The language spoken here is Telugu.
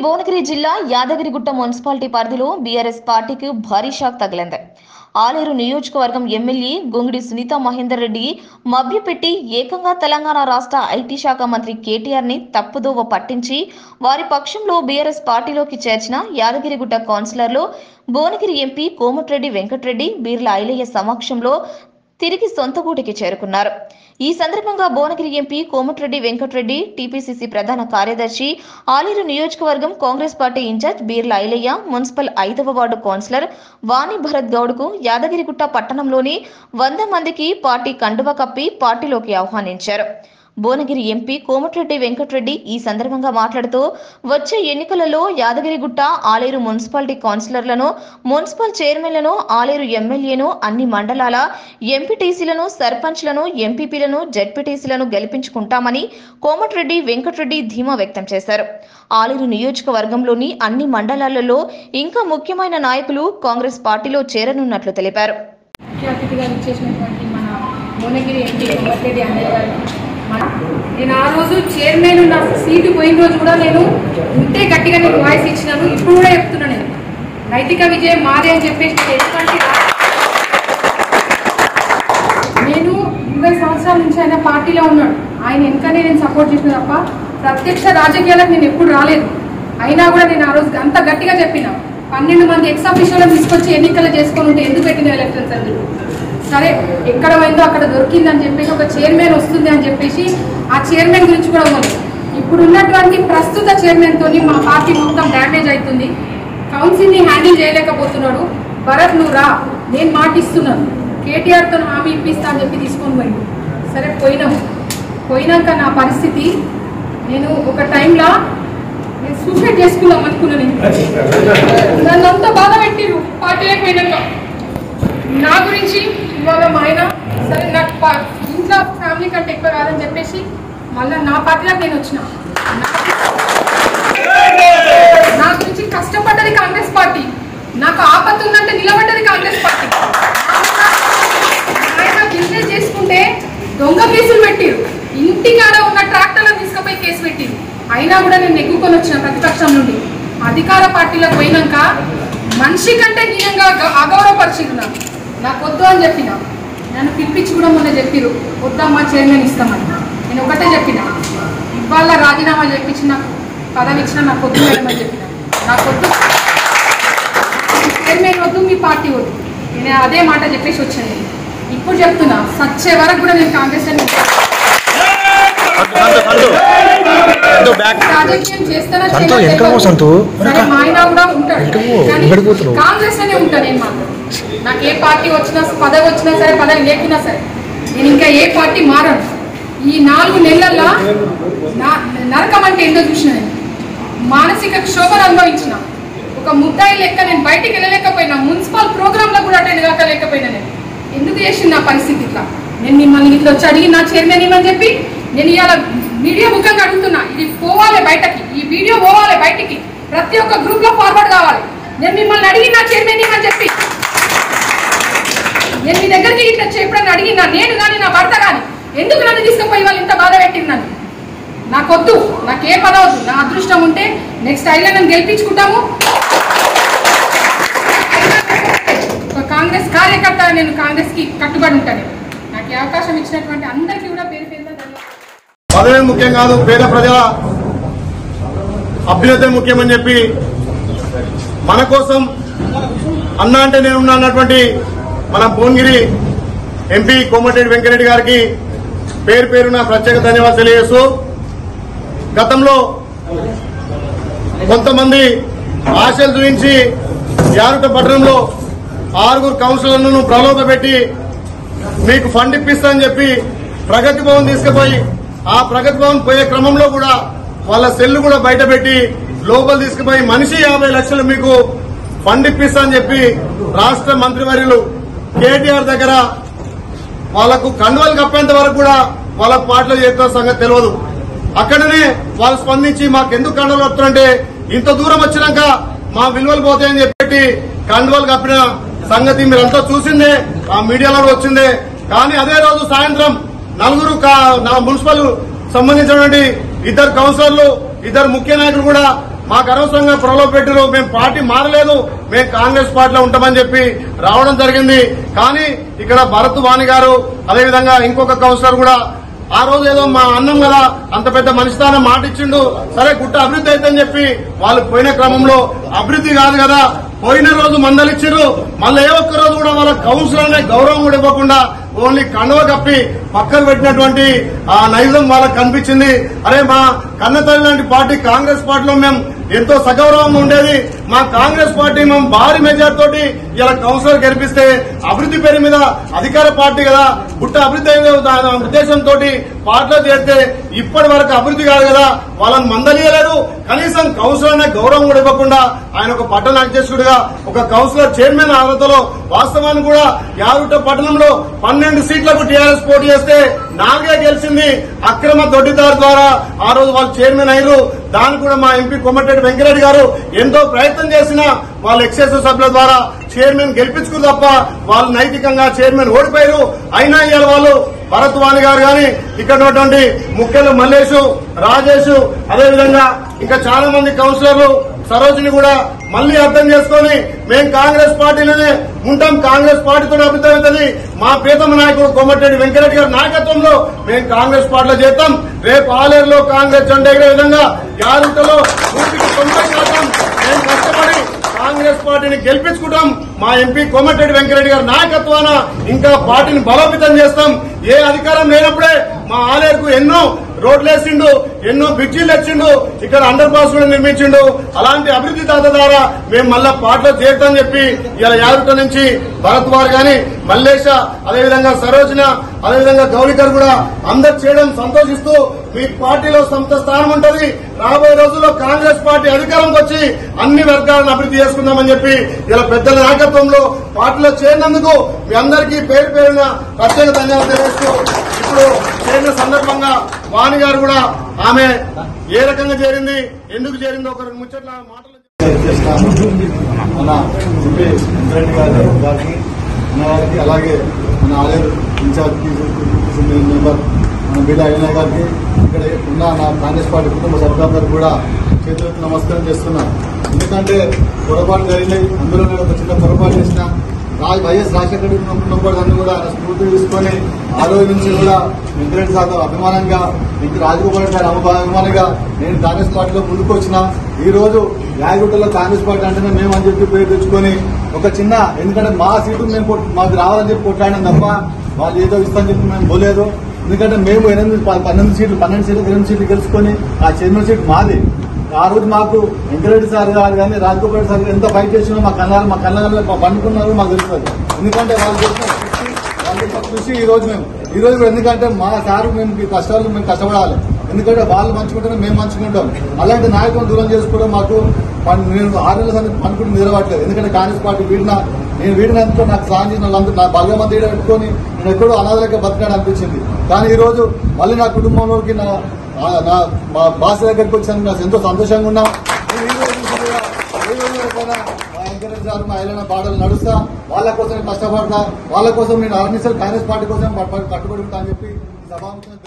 భువనగిరి జిల్లా యాదగిరిగుట్ట మున్సిపాలిటీ పరిధిలో బీఆర్ఎస్ పార్టీకి భారీ షాక్ తగిలింది ఆలేరు నియోజకవర్గం ఎమ్మెల్యే గొంగిడి సునీత మహేందర్ రెడ్డి మభ్యపెట్టి ఏకంగా తెలంగాణ రాష్ట్ర ఐటీ శాఖ మంత్రి కేటీఆర్ ని తప్పుదోవ పట్టించి వారి పక్షంలో బీఆర్ఎస్ పార్టీలోకి చేర్చిన యాదగిరిగుట్ట కౌన్సిలర్లు భువనగిరి ఎంపీ కోమటిరెడ్డి వెంకటరెడ్డి బీర్ల ఐలయ్య సమక్షంలో తిరిగి సొంత గూటికి చేరుకున్నారు ఈ సందర్భంగా భువనగిరి ఎంపీ కోమటిరెడ్డి వెంకటరెడ్డి టీపీసీసీ ప్రధాన కార్యదర్శి ఆలేరు నియోజకవర్గం Congress party incharge Beerla Ilaiah municipal ఐదవ వార్డు కౌన్సిలర్ వాణి భరత్ గౌడ్కు యాదగిరిగుట్ట పట్టణంలోని వంద మందికి పార్టీ కండువ కప్పి పార్టీలోకి ఆహ్వానించారు భువనగిరి ఎంపీ కోమటిరెడ్డి వెంకటరెడ్డి ఈ సందర్భంగా మాట్లాడుతూ వచ్చే ఎన్నికలలో యాదగిరిగుట్ట ఆలేరు మున్సిపాలిటీ కౌన్సిలర్లను మున్సిపల్ చైర్మన్లను ఆలేరు ఎమ్మెల్యేను అన్ని మండలాల ఎంపీటీసీలను సర్పంచ్లను ఎంపీపీలను జడ్పీటీసీలను గెలిపించుకుంటామని కోమటిరెడ్డి వెంకటరెడ్డి ధీమా వ్యక్తం చేశారు ఆలేరు నియోజకవర్గంలోని అన్ని మండలాలలో ఇంకా ముఖ్యమైన నాయకులు కాంగ్రెస్ పార్టీలో చేరనున్నట్లు తెలిపారు ముఖ్య అతిథిగా ఇచ్చేసినటువంటి మన భువనగిరి ఎంపీ కోమటిరెడ్డి అన్నయ్య గారికి మన- నేను ఆ రోజు చైర్మన్ నా సీటు పోయిన రోజు కూడా నేను ఇంతే గట్టిగా నేను వాయిస్ ఇచ్చినాను ఇప్పుడు కూడా చెప్తున్నా నేను నైతిక విజయం మాదే అని చెప్పేసి నేను ఎటువంటి రా- నేను ఇరవై సంవత్సరాల నుంచి ఆయన పార్టీలో ఉన్నాడు ఆయన వెనుకనే నేను సపోర్ట్ చేసిన తప్ప ప్రత్యక్ష రాజకీయాలకు నేను ఎప్పుడు రాలేదు అయినా కూడా నేను ఆ రోజు అంత గట్టిగా చెప్పిన పన్నెండు మంది ఎక్స్ ఆఫీషియల్ తీసుకొచ్చి ఎన్నికలు చేసుకొని ఉంటే ఎందుకు పెట్టిన ఎలక్షన్స్ అందులో సరే ఎక్కడ పోయిందో అక్కడ దొరికిందని చెప్పేసి ఒక చైర్మన్ వస్తుంది అని చెప్పేసి ఆ చైర్మన్ గురించి కూడా ఉంది ఇప్పుడు ఉన్నటువంటి ప్రస్తుత చైర్మన్ తోని మా పార్టీ మొత్తం డ్యామేజ్ అవుతుంది కౌన్సిల్ ని హ్యాండిల్ చేయలేకపోతున్నాడు భరత్ నువ్వు రా నేను మాటిస్తున్నాను కేటీఆర్ తో హామీ ఇప్పిస్తా అని చెప్పి తీసుకొని పోయింది సరే పోయినాము పోయినాక నా పరిస్థితి నేను ఒక టైంలో నేను సూసైడ్ చేసుకుందాం అనుకున్నాను నేను నన్ను అంతా బాధ పెట్టిరు పార్టీలోకి పోయినాక నా గురించి ఇవాళ మా ఆయన సరే నాకు పా- ఇంట్లో ఫ్యామిలీ కంటే ఎక్కువ కాదని చెప్పేసి మళ్ళీ నా పార్టీలోకి నేను వచ్చిన నా గురించి కష్టపడ్డది కాంగ్రెస్ పార్టీ నాకు ఆపత్తు ఉందంటే నిలబడ్డది కాంగ్రెస్ పార్టీ ఆయన బిజినెస్ చేసుకుంటే దొంగ కేసులు పెట్టిరు ఇంటికాడ ఉన్న ట్రాక్టర్లను తీసుకుపోయి కేసు పెట్టిరు అయినా కూడా నేను నెగ్గుకొని వచ్చిన ప్రతిపక్షం నుండి అధికార పార్టీలోకి పోయినాక మనిషి కంటే హీనంగా గ- అగౌరవపరిచిరు నాకు నాకు వద్దు అని చెప్పిన నన్ను పిలిపించి కూడా మొన్న చెప్పిరు వద్దమ్మా చైర్మన్ ఇస్తామని నేను ఒకటే చెప్పిన ఇవాళ రాజీనామా చెప్పించి నాకు పదవి ఇచ్చిన నాకు వద్దు మేడం అని చెప్పిన నాకు వద్దు చైర్మన్ వద్దు మీ పార్టీ వద్దు నేను అదే మాట చెప్పేసి వచ్చాను నేను. ఇప్పుడు చెప్తున్నా సచ్చే వరకు కూడా నేను కాంగ్రెస్ అని సంతు సంతు సంతు బ్యాక్ రాజకీయం చేస్తానా సంతు, చేయనా వెనక పో తెలియదు. సంతు. సరే మా ఆయన కూడా ఉంటాడు వెనక పో, కానీ వెనకడికి పోతున్నావు. కాంగ్రెస్ అనే ఉంటా నేను మాత్రం నాకు ఏ పార్టీ వచ్చినా పదవి వచ్చినా సరే పదవి లేకున్నా సరే నేను ఇంకా ఏ పార్టీ మారను ఈ నాలుగు నెలల్లో నా నరకం అంటే ఏంటో చూసిన నేను మానసిక క్షోభను అనుభవించిన ఒక ముద్దాయి లెక్క నేను బయటికి వెళ్ళలేకపోయినా మున్సిపల్ ప్రోగ్రాంలో కూడా అటెండ్ కాకలేకపోయినా నేను ఎందుకు చేసింది నా పరిస్థితి ఇట్లా నేను మిమ్మల్ని ఇట్లా వచ్చి అడిగి నా చైర్మన్ ఇవ్వని చెప్పి నేను ఇవాళ మీడియా ముఖంగా అడుగుతున్నా ఇది పోవాలి బయటకి ఈ వీడియో పోవాలి బయటికి ప్రతి ఒక్క గ్రూప్ లో ఫార్వర్డ్ కావాలి నేను మిమ్మల్ని అడిగి నా చైర్మన్ ఇవ్వని చెప్పి నేను మీ దగ్గరికి ఇట్లా ఎప్పుడైనా అడిగినా నేను కానీ నా భర్త కానీ ఎందుకు నన్ను తీసుకుపోయి వాళ్ళు ఇంత బాధ పెట్టింది నన్ను నాకొద్దు నాకు ఏ పని అవద్దు నా అదృష్టం ఉంటే నెక్స్ట్ ఐలో నన్ను గెలిపించుకుంటాము ఒక కాంగ్రెస్ కార్యకర్త నేను కాంగ్రెస్ కి కట్టుబడి ఉంటాను నాకు ఈ అవకాశం ఇచ్చినటువంటి అందరికీ కూడా పేరు పేరున ధన్యవాదాలు పదవి ముఖ్యం కాదు పేద ప్రజల అభ్యున్నతే ముఖ్యమని చెప్పి మన కోసం అన్న అంటే నేనున్నా అన్నటువంటి మన భువనగిరి ఎంపీ కోమటిరెడ్డి వెంకరెడ్డి గారికి పేరు పేరున ప్రత్యేక ధన్యవాదాలు తెలియజేస్తూ గతంలో కొంతమంది ఆశలు చూపించి యారుట పట్టణంలో ఆరుగురు కౌన్సిలర్లను ప్రలోభపెట్టి మీకు ఫండ్ ఇప్పిస్తానని చెప్పి ప్రగతి భవన్ తీసుకుపోయి ఆ ప్రగతి భవన్ పోయే క్రమంలో కూడా వాళ్ళ సెల్లు కూడా బయట పెట్టి లోపల తీసుకుపోయి మనిషి యాభై లక్షలు మీకు ఫండ్ ఇప్పిస్తా అని చెప్పి రాష్ట్ర మంత్రివర్యులు కేటీఆర్ దగ్గర వాళ్ళకు కండువలు కప్పేంత వరకు కూడా వాళ్ళ పాటలు చేస్తున్న సంగతి తెలియదు అక్కడనే వాళ్ళు స్పందించి మాకు ఎందుకు కండువలు కప్పుతారంటే ఇంత దూరం వచ్చినాక మా విలువలు పోతాయని చెప్పి కండువలు కప్పిన సంగతి మీరంతా చూసిందే ఆ మీడియాలో కూడా వచ్చిందే కానీ అదే రోజు సాయంత్రం నలుగురు కా- నా మున్సిపల్ సంబంధించినటువంటి ఇద్దరు కౌన్సిలర్లు ఇద్దరు ముఖ్య నాయకులు కూడా మాకు అనవసరంగా ప్రలోభ పెట్టారు మేము పార్టీ మారలేదు మేము కాంగ్రెస్ పార్టీలో ఉంటామని చెప్పి రావడం జరిగింది కానీ ఇక్కడ భరత్ వాణి గారు అదేవిధంగా ఇంకొక కౌన్సిలర్ కూడా ఆ రోజు ఏదో మా అన్నం కదా అంత పెద్ద మనిషితానే మాట ఇచ్చిండు సరే గుట్ట అభివృద్ధి అయితేని చెప్పి వాళ్ళు పోయిన క్రమంలో అభివృద్ధి కాదు కదా పోయిన రోజు మందలిచ్చిర్రు మళ్ళీ ఏ ఒక్క రోజు కూడా వాళ్ళ కౌన్సిలర్ అనే గౌరవం కూడా ఇవ్వకుండా ఓన్లీ కండువ కప్పి పక్కన పెట్టినటువంటి ఆ నైజం వాళ్ళకి కనిపించింది అరే మా కన్నతల్లి లాంటి పార్టీ కాంగ్రెస్ పార్టీలో మేము ఎంతో సగౌరవంగా ఉండేది మా కాంగ్రెస్ పార్టీ మేము భారీ మెజార్ తోటి ఇలా కౌన్సిలర్ గెలిపిస్తే అభివృద్ధి పేరు మీద అధికార పార్టీ కదా పుట్ట అభివృద్ధి అయ్యే దాని ఉద్దేశంతో పార్టీలో చేస్తే ఇప్పటి వరకు అభివృద్ధి కాదు కదా వాళ్ళని మందలియలేదు కనీసం కౌన్సిలర్ అనే గౌరవం కూడా ఇవ్వకుండా ఆయన ఒక పట్టణ అధ్యక్షుడిగా ఒక కౌన్సిలర్ చైర్మన్ అర్హతలో వాస్తవాన్ని కూడా యారుట పట్టణంలో పన్నెండు సీట్లకు టీఆర్ఎస్ పోటీ చేస్తే నాలుగే గెలిచింది అక్రమ దొడ్డిదారు ద్వారా ఆ రోజు వాళ్ళు చైర్మన్ అయ్యారు దాన్ని కూడా మా ఎంపీ కొమ్మటిరెడ్డి వెంకరెడ్డి గారు ఎంతో ప్రయత్నం చేసినా వాళ్ళ ఎక్సైజ్ సభ్యుల ద్వారా చైర్మన్ గెలిపించుకురు తప్ప వాళ్ళు నైతికంగా చైర్మన్ ఓడిపోయారు అయినా ఇవాళ వాళ్ళు భరత్ వాణి గారు గాని ఇక్కడ ఉన్నటువంటి ముఖ్యులు మల్లేషు రాజేష్ అదేవిధంగా ఇంకా చాలా మంది కౌన్సిలర్లు సరోజిని కూడా మళ్ళీ అర్థం చేసుకొని మేము కాంగ్రెస్ పార్టీలోనే ఉంటాం కాంగ్రెస్ పార్టీతో అభివృద్ధి అవుతుంది మా ప్రీతమ నాయకుడు కోమటిరెడ్డి వెంకరెడ్డి గారి నాయకత్వంలో మేము కాంగ్రెస్ పార్టీలో చేస్తాం రేపు ఆలేరులో కాంగ్రెస్ జెండా ఎగిరే విధంగా యారుంటలో నూటికి తొంభై శాతం మేము కష్టపడి కాంగ్రెస్ పార్టీని గెలిపించుకుంటాం మా ఎంపీ కోమటిరెడ్డి వెంకరెడ్డి గారి నాయకత్వాన ఇంకా పార్టీని బలోపేతం చేస్తాం ఏ అధికారం లేనప్పుడే మా ఆలేరుకు ఎన్నో రోడ్లు వేసిండు ఎన్నో బ్రిడ్జీలు తెచ్చిండు ఇక్కడ అండర్ పాస్ కూడా నిర్మించిండు అలాంటి అభివృద్ధి దాత ద్వారా మేము మళ్ళా పాటలో చేరుతామని చెప్పి ఇలా యాదట నుంచి భరత్ వారు గాని మల్లేష అదేవిధంగా సరోజన అదేవిధంగా గౌరికర్ కూడా అందరు చేయడం సంతోషిస్తూ మీ పార్టీలో సొంత స్థానం ఉంటది రాబోయే రోజుల్లో కాంగ్రెస్ పార్టీ అధికారంకి వచ్చి అన్ని వర్గాలను అభివృద్ధి చేసుకుందామని చెప్పి ఇలా పెద్దల నాయకత్వంలో పార్టీలో చేరినందుకు మీ అందరికీ పేరు పేరున ప్రత్యేక ధన్యవాదాలు తెలియజేస్తూ ఇప్పుడు చేరిన సందర్భంగా వాణి గారు కూడా ఆమె ఏ రకంగా చేరింది ఎందుకు చేరిందో ఒక రెండు ముచ్చట్ల మాటలు మన ఎంపీ వెంకరెడ్డి గారి గారికి మన వారికి అలాగే మన ఆలయ ఇన్ఛార్జ్ మెంబర్ మన బీడా అయ్యన్న గారికి ఇక్కడ ఉన్న నా కాంగ్రెస్ పార్టీ కుటుంబ సభ్యులందరూ కూడా చేతులకు నమస్కారం చేస్తున్నాను ఎందుకంటే పొరపాటు జరిగినాయి అందులో నేను ఒక చిన్న పొరపాటు చేసిన రాజ్ వైఎస్ రాజశేఖర రెడ్డి ఉన్నప్పుడు దాన్ని కూడా ఆయన స్ఫూర్తి తీసుకొని ఆ రోజు నుంచి కూడా వెంకరెడ్డి సార్ అభిమానంగా ఇంక రాజగోపాల్ రెడ్డి గారి అభిమా- అభిమానిగా నేను కాంగ్రెస్ పార్టీలో ముందుకు వచ్చిన ఈ రోజు యాయగుట్టలో కాంగ్రెస్ పార్టీ అంటేనే మేము అని చెప్పి పేరు తెచ్చుకొని ఒక చిన్న ఎందుకంటే మా సీటు మేము కొట్- మాకు రావాలని చెప్పి కొట్లాడినాం తప్ప వాళ్ళు ఏదో ఇస్తామని చెప్పి మేము పోలేదు ఎందుకంటే మేము ఎనిమిది ప- పన్నెండు సీట్లు పన్నెండు సీట్లు ఎనిమిది సీట్లు గెలుచుకొని ఆ చైర్మన్ సీట్ మాది ఆ రోజు మాకు వెంకరెడ్డి సార్ గారు కానీ రాజగోపాల్ రెడ్డి సార్ గారు ఎంత ఫైట్ చేసినా మా కళ్ళారు మా కళ్ళ పండుకున్నారు మాకు తెలుస్తుంది ఎందుకంటే వాళ్ళు చేసిన కృషి, వాళ్ళు చేసిన కృషి ఈ రోజు మేము ఈ రోజు కూడా ఎందుకంటే మా సారు మేము ఈ కష్టాలు మేము కష్టపడాలి ఎందుకంటే వాళ్ళు మంచుకుంటేనే మేము మంచుకుంటాం అలాంటి నాయకులను దూరం చేసుకోవడం మాకు పన్- నేను ఆరు నెలల సంది పనుకుంటూ నిలవట్లేదు ఎందుకంటే కాంగ్రెస్ పార్టీ వీడిన నేను వీడినందుకు నాకు సాయం చేసిన వాళ్ళందరూ నా బలగా మంది పెట్టుకొని నేను ఎక్కడో అనాథలకి బతకాడు అనిపించింది కానీ ఈ రోజు మళ్ళీ నా కుటుంబంలోకి నా ఆ- నా మా బాస్ దగ్గరికి వచ్చినందుకు నాకు ఎంతో సంతోషంగా ఉన్నా నేను ఈ రోజు నుంచి కూడా ఏ రోజు వరకైనా మా వెంకటరెడ్డి గారు మా ఐలైన పాటలు నడుస్తా వాళ్ళ కోసం నేను కష్టపడతా వాళ్ళ కోసం నేను ఆర్నిసర్ కాంగ్రెస్ పార్టీ కోసం పట్టుబడి ఉంటా అని చెప్పి ఈ సభాముఖంగా